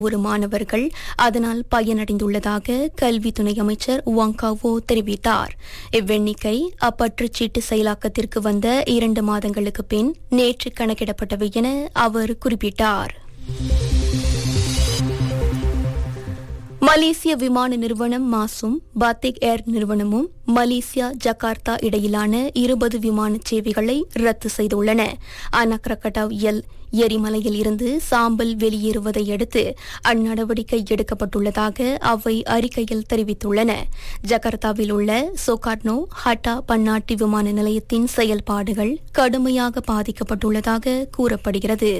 ஒரு மாணவர்கள் அதனால் பயனடைந்துள்ளதாக கல்வி துணை அமைச்சர் வாங்காவோ தெரிவித்தார் இவ்வெண்ணிக்கை அப்பற்றுச் சீட்டு செயலாக்கத்திற்கு வந்த இரண்டு மாதங்களுக்கு பின் நேற்று கணக்கிடப்பட்டவை என அவர் குறிப்பிட்டார் மலேசிய விமான நிறுவனம் மாசும் பாத்திக் ஏர் நிறுவனமும் மலேசியா ஜகார்த்தா இடையிலான இருபது விமான சேவைகளை ரத்து செய்துள்ளன அனக்ரகட்டாவ் எல் எரிமலையில் இருந்து சாம்பல் வெளியேறுவதை அடுத்து அந்நடவடிக்கை எடுக்கப்பட்டுள்ளதாக அவை அறிக்கையில் தெரிவித்துள்ளன ஜகார்த்தாவில் உள்ள சோகாட்னோ ஹட்டா பன்னாட்டு விமான நிலையத்தின் செயல்பாடுகள் கடுமையாக பாதிக்கப்பட்டுள்ளதாக கூறப்படுகிறது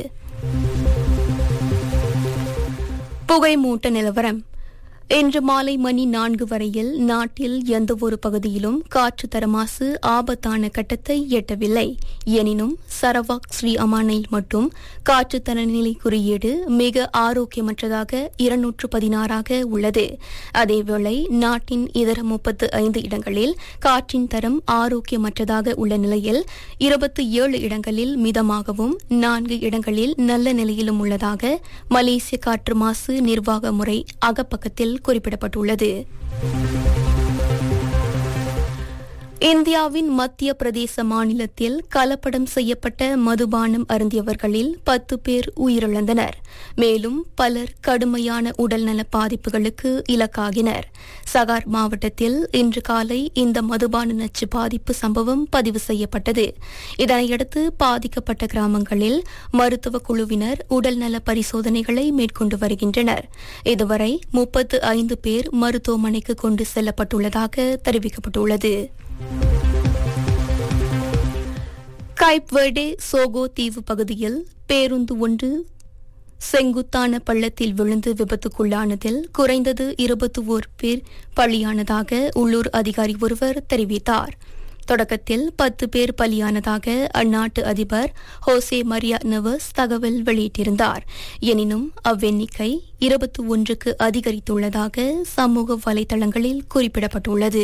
புகைமூட்ட நிலவரம் இன்று மாலை மணி நான்கு வரையில் நாட்டில் எந்தவொரு பகுதியிலும் காற்று தரமாசு ஆபத்தான கட்டத்தை எட்டவில்லை எனினும் சரவாக் ஸ்ரீ அமானில் மட்டும் காற்று தரநிலை குறியீடு மிக ஆரோக்கியமற்றதாக இருநூற்று பதினாறாக உள்ளது அதேவேளை நாட்டின் இதர முப்பத்து ஐந்து இடங்களில் காற்றின் தரம் ஆரோக்கியமற்றதாக உள்ள நிலையில் இருபத்தி ஏழு இடங்களில் மிதமாகவும் நான்கு இடங்களில் நல்ல நிலையிலும் உள்ளதாக மலேசிய காற்று மாசு நிர்வாக முறை அகப்பக்கத்தில் குறிப்பிடப்பட்டுள்ளது இந்தியாவின் மத்திய பிரதேச மாநிலத்தில் கலப்படம் செய்யப்பட்ட மதுபானம் அருந்தியவர்களில் பத்து பேர் உயிரிழந்தனர் மேலும் பலர் கடுமையான உடல்நல பாதிப்புகளுக்கு இலக்காகினர் சகார் மாவட்டத்தில் இன்று காலை இந்த மதுபான நச்சு பாதிப்பு சம்பவம் பதிவு செய்யப்பட்டது இதனையடுத்து பாதிக்கப்பட்ட கிராமங்களில் மருத்துவ குழுவினர் உடல்நல பரிசோதனைகளை மேற்கொண்டு வருகின்றனர் இதுவரை முப்பத்து ஐந்து பேர் மருத்துவமனைக்கு கொண்டு செல்லப்பட்டுள்ளதாக தெரிவிக்கப்பட்டுள்ளது கைப்வெர்டே சோகோ தீவு பகுதியில் பேருந்து ஒன்று செங்குத்தான பள்ளத்தில் விழுந்து விபத்துக்குள்ளானதில் குறைந்தது இருபத்தி ஓர் பேர் பலியானதாக உள்ளூர் அதிகாரி ஒருவர் தெரிவித்தார் தொடக்கத்தில் பத்து பேர் பலியானதாக அந்நாட்டு அதிபர் ஹோசே மரியா நவஸ் தகவல் வெளியிட்டிருந்தார் எனினும் அவ்வெண்ணிக்கை இருபத்தி ஒன்றுக்கு அதிகரித்துள்ளதாக சமூக வலைதளங்களில் குறிப்பிடப்பட்டுள்ளது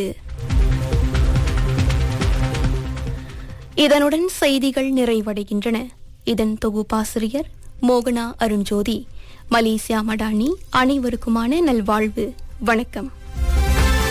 இதனுடன் செய்திகள் நிறைவடைகின்றன இதன் தொகுப்பாசிரியர் மோகனா அருண்ஜோதி மலேசியா மடானி அனைவருக்குமான நல்வாழ்வு வணக்கம்